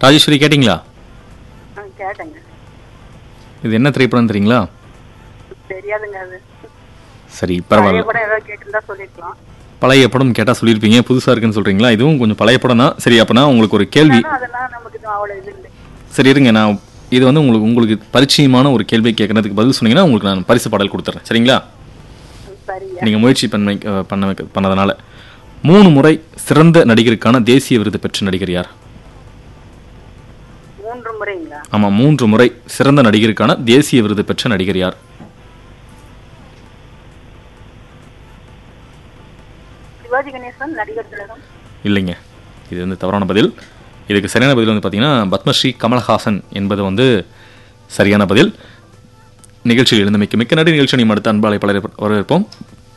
ராஜேஸ்வரி கேட்டிங்களா ஆ கேட்டேங்க இது என்ன திரைப்படம் தெரியுங்களா தெரியாதுங்க அது சரி பழைய பரவாயில்ல படம் ஏதாவது கேட்டிருந்தா சொல்லிருக்கலாம் பழைய படம் கேட்டால் சொல்லியிருப்பீங்க புதுசாக இருக்குன்னு சொல்கிறீங்களா இதுவும் கொஞ்சம் பழைய படம் தான் சரி அப்போனா உங்களுக்கு ஒரு கேள்வி ஆனா அதெல்லாம் நமக்கு இது அவ்வளவு இது இல்லை சரி இருங்க நான் இது வந்து உங்களுக்கு உங்களுக்கு பரிச்சயமான ஒரு கேள்வி கேட்கறதுக்கு பதில் சொன்னீங்கன்னா உங்களுக்கு நான் பரிசு பாடல் கொடுத்துறேன் சரிங்களா சரியா நீங்கள் முயற்சி பண்ண வைக்க- பண்ண வைக்க பண்ணதுனால மூணு முறை சிறந்த நடிகருக்கான தேசிய விருது பெற்ற நடிகர் யார் மூன்று முறைங்களா ஆமாம் மூன்று முறை சிறந்த நடிகருக்கான தேசிய விருது பெற்ற நடிகர் யார் சிவாஜி கணேசன் நடிகர் திலகம் இல்லைங்க இது வந்து தவறான பதில் இதுக்கு சரியான பதில் வந்து பார்த்தீங்கன்னா பத்மஸ்ரீ கமலஹாசன் என்பது வந்து சரியான பதில் நிகழ்ச்சியில் இருந்தமைக்கு மிக்க நன்றி நிகழ்ச்சி நீ அடுத்த அன்பாளை பலரை வரவேற்போம்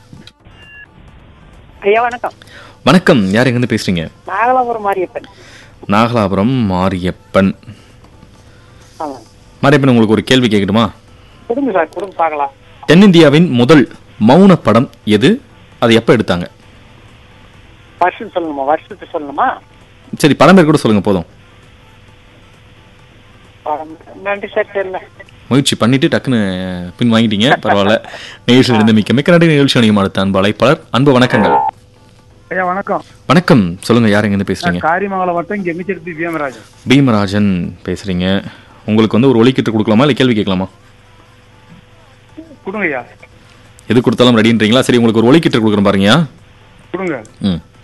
ஐயா வணக்கம் வணக்கம் யார் எங்கேருந்து பேசுறீங்க நாகலாபுரம் மாரியப்பன் நாகலாபுரம் மாரியப்பன் ஆமாம் மாரியப்பன் உங்களுக்கு ஒரு கேள்வி கேட்கட்டுமா கொடுங்க சார் கொடுங்க பார்க்கலாம் தென்னிந்தியாவின் முதல் மௌன படம் எது அதை எப்போ எடுத்தாங்க வருஷம் சொல்லணுமா வருஷத்தை சொல்லணுமா சரி படம் பேர் கூட சொல்லுங்க போதும் நன்றி சார் தெரியல முயற்சி பண்ணிட்டு டக்குன்னு பின் வாங்கிட்டீங்க பரவாயில்ல நிகழ்ச்சியில் இருந்த மிக்க மிக்க நன்றி நிகழ்ச்சி அணியும் அடுத்த அன்பு அழைப்பாளர் அன்பு வணக்கங்கள் ஐயா வணக்கம் வணக்கம் சொல்லுங்க யார் எங்கேருந்து பேசுறீங்க காரியமங்கலம் வட்டம் கெங்கிச்செடுத்து பீமராஜன் பீமராஜன் பேசுறீங்க உங்களுக்கு வந்து ஒரு ஒலிக்கிட்டு கொடுக்கலாமா இல்லை கேள்வி கேட்கலாமா கொடுங்க ஐயா எது கொடுத்தாலும் ரெடின்றீங்களா சரி உங்களுக்கு ஒரு ஒலிக்கிட்டு கொடுக்குறேன் பாருங்கயா கொடுங்க ம்